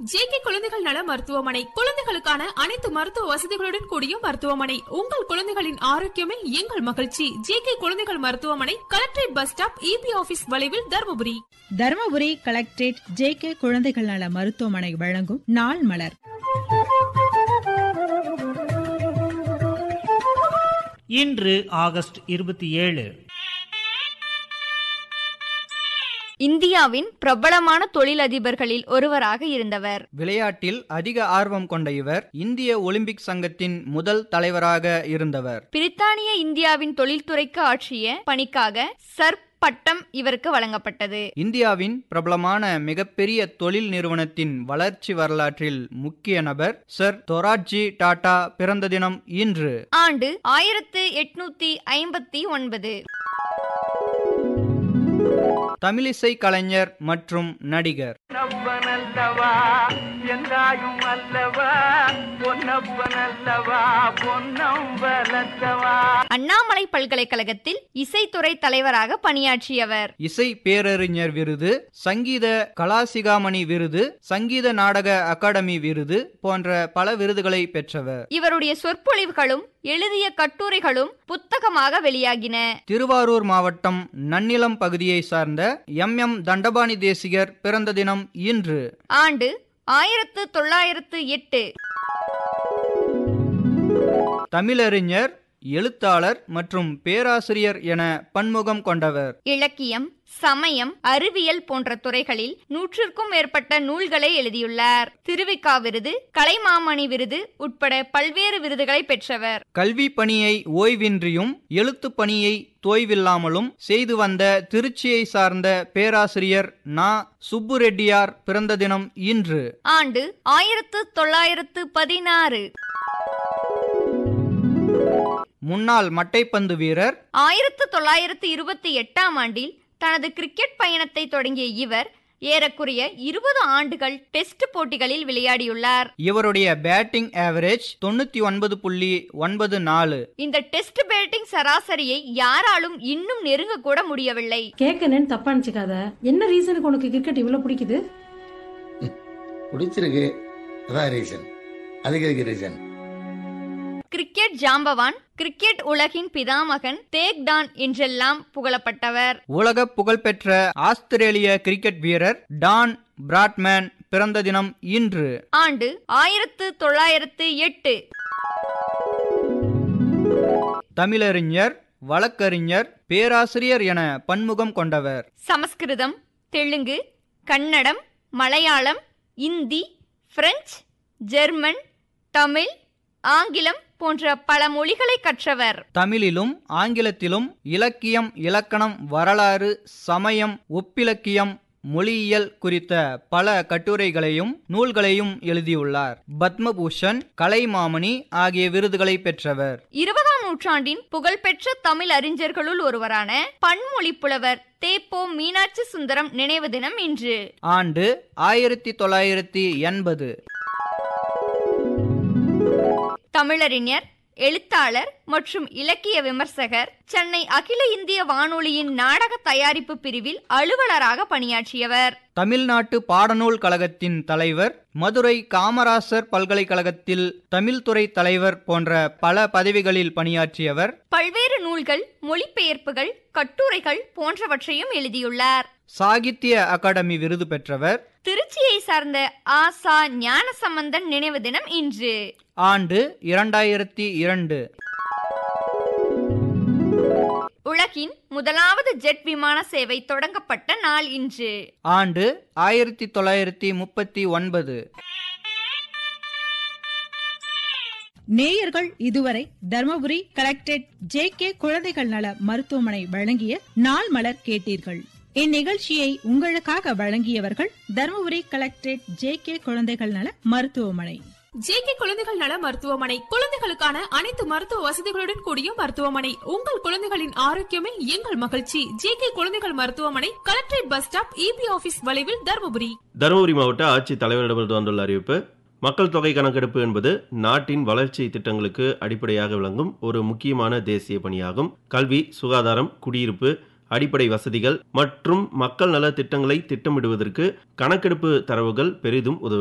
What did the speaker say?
JK குழந்தைகள் நல மருத்துவமனை குழந்தைகளுக்கான அனைத்து மருத்துவ வசதிகளுடன் கூடிய மருத்துவமனை உங்கள் குழந்தைகளின் ஆரோக்கியமே எங்கள் மகிழ்ச்சி ஜேகே குழந்தைகள் மருத்துவமனை collectorate bus stop EB office வளைவில் Dharmapuri Dharmapuri collectorate J K குழந்தைகள் நல மருத்துவமனை வழங்கும் நாள் மலர் இன்று ஆகஸ்ட் இருபத்தி ஏழு இந்தியாவின் பிரபலமான தொழிலதிபர்களில் ஒருவராக இருந்தவர் விளையாட்டில் அதிக ஆர்வம் கொண்ட இவர் இந்திய ஒலிம்பிக் சங்கத்தின் முதல் தலைவராக இருந்தவர் பிரித்தானிய இந்தியாவின் தொழில்துறைக்கு ஆற்றிய பணிக்காக சர் பட்டம் இவருக்கு வழங்கப்பட்டது இந்தியாவின் பிரபலமான மிகப்பெரிய தொழில் நிறுவனத்தின் வளர்ச்சி வரலாற்றில் முக்கிய நபர் சர் தொராட்ஜி டாடா பிறந்த தினம் இன்று ஆண்டு ஆயிரத்து எட்நூத்தி ஐம்பத்தி ஒன்பது தமிழிசை கலைஞர் மற்றும் நடிகர் பொன்னப்பனல்லவா என்றாயும் அல்லவா பொன்னப்பனல்லவா பொன்னம்பலத்தவா அண்ணாமலை பல்கலைக்கழகத்தில் இசைத்துறை தலைவராக பணியாற்றியவர் இசை பேரறிஞர் விருது சங்கீத கலாசிகாமணி விருது சங்கீத நாடக அகாடமி விருது போன்ற பல விருதுகளை பெற்றவர் இவருடைய சொற்பொழிவுகளும் எழுதிய கட்டுரைகளும் புத்தகமாக வெளியாகின திருவாரூர் மாவட்டம் நன்னிலம் பகுதியை சார்ந்த எம் எம் தண்டபாணி தேசிகர் பிறந்த தினம் இன்று ஆண்டு ஆயிரத்து தொள்ளாயிரத்து எட்டு தமிழறிஞர் எழுத்தாளர் மற்றும் பேராசிரியர் என பன்முகம் கொண்டவர் இலக்கியம் சமயம் அறிவியல் போன்ற துறைகளில் நூற்றுக்கும் மேற்பட்ட நூல்களை எழுதியுள்ளார் திருவிக்கா விருது கலைமாமணி விருது உட்பட பல்வேறு விருதுகளை பெற்றவர் கல்வி பணியை ஓய்வின்றியும் எழுத்து பணியை தோய்வில்லாமலும் செய்து வந்த திருச்சியை சார்ந்த பேராசிரியர் நா சுப்புரெட்டியார் பிறந்த தினம் இன்று ஆண்டு ஆயிரத்து தொள்ளாயிரத்து பதினாறு முன்னாள் மட்டைப்பந்து வீரர் ஆயிரத்து தொள்ளாயிரத்து இருபத்தி எட்டாம் ஆண்டில் தனது கிரிக்கெட் பயணத்தை தொடங்கிய இவர் ஏறக்குறைய இருபது ஆண்டுகள் டெஸ்ட் போட்டிகளில் விளையாடியுள்ளார் இவருடைய பேட்டிங் ஆவரேஜ் தொண்ணூத்தி ஒன்பது புள்ளி ஒன்பது நாலு இந்த டெஸ்ட் பேட்டிங் சராசரியை யாராலும் இன்னும் நெருங்க கூட முடியவில்லை கேட்கணுன்னு தப்பா நினைச்சுக்காத என்ன ரீசனுக்கு உனக்கு கிரிக்கெட் இவ்வளவு பிடிக்குது பிடிச்சிருக்கு அதான் ரீசன் அதுக்கு எதுக்கு ரீசன் கிரிக்கெட் ஜாம்பவான் கிரிக்கெட் உலகின் பிதாமகன் தேக் டான் என்றெல்லாம் புகழப்பட்டவர் உலக புகழ்பெற்ற ஆஸ்திரேலிய கிரிக்கெட் வீரர் டான் பிராட்மேன் பிறந்த தினம் இன்று ஆண்டு ஆயிரத்து தொள்ளாயிரத்து எட்டு தமிழறிஞர் வழக்கறிஞர் பேராசிரியர் என பன்முகம் கொண்டவர் சமஸ்கிருதம் தெலுங்கு கன்னடம் மலையாளம் இந்தி பிரெஞ்சு ஜெர்மன் தமிழ் ஆங்கிலம் போன்ற பல மொழிகளை கற்றவர் தமிழிலும் ஆங்கிலத்திலும் இலக்கியம் இலக்கணம் வரலாறு சமயம் ஒப்பிலக்கியம் மொழியியல் குறித்த பல கட்டுரைகளையும் நூல்களையும் எழுதியுள்ளார் பத்மபூஷன் கலைமாமணி ஆகிய விருதுகளை பெற்றவர் இருபதாம் நூற்றாண்டின் புகழ்பெற்ற தமிழ் அறிஞர்களுள் ஒருவரான பன்மொழி புலவர் தேப்போ மீனாட்சி சுந்தரம் நினைவு தினம் இன்று ஆண்டு ஆயிரத்தி தொள்ளாயிரத்தி எண்பது தமிழறிஞர் எழுத்தாளர் மற்றும் இலக்கிய விமர்சகர் சென்னை அகில இந்திய வானொலியின் நாடக தயாரிப்பு பிரிவில் அலுவலராக பணியாற்றியவர் தமிழ்நாட்டு பாடநூல் கழகத்தின் தலைவர் மதுரை காமராசர் பல்கலைக்கழகத்தில் தமிழ்துறை தலைவர் போன்ற பல பதவிகளில் பணியாற்றியவர் பல்வேறு நூல்கள் மொழிபெயர்ப்புகள் கட்டுரைகள் போன்றவற்றையும் எழுதியுள்ளார் சாகித்ய அகாடமி விருது பெற்றவர் திருச்சியை சார்ந்த ஆசா ஞானசம்பந்தன் நினைவு தினம் இன்று ஆண்டு இரண்டாயிரத்தி இரண்டு உலகின் முதலாவது ஜெட் விமான சேவை தொடங்கப்பட்ட நாள் இன்று ஆண்டு ஆயிரத்தி தொள்ளாயிரத்தி முப்பத்தி ஒன்பது நேயர்கள் இதுவரை தர்மபுரி கலெக்டரேட் ஜே கே குழந்தைகள் நல மருத்துவமனை வழங்கிய நாள் மலர் கேட்டீர்கள் இந்நிகழ்ச்சியை உங்களுக்காக வழங்கியவர்கள் தர்மபுரி கலெக்டரேட் ஜே கே குழந்தைகள் நல மருத்துவமனை ஜேகே குழந்தைகள் நல மருத்துவமனை குழந்தைகளுக்கான அனைத்து மருத்துவ வசதிகளுடன் கூடிய மருத்துவமனை உங்கள் குழந்தைகளின் ஆரோக்கியமே எங்கள் மகிழ்ச்சி ஜேகே குழந்தைகள் மருத்துவமனை collectorate bus stop EB office வளைவில் தருமபுரி தருமபுரி மாவட்ட ஆட்சித் தலைவரிடமிருந்து வந்துள்ள அறிவிப்பு மக்கள் தொகை கணக்கெடுப்பு என்பது நாட்டின் வளர்ச்சி திட்டங்களுக்கு அடிப்படையாக விளங்கும் ஒரு முக்கியமான தேசிய பணியாகும் கல்வி சுகாதாரம் குடியிருப்பு அடிப்படை வசதிகள் மற்றும் மக்கள் நல திட்டங்களை திட்டமிடுவதற்கு கணக்கெடுப்பு தரவுகள் பெரிதும் உதவும்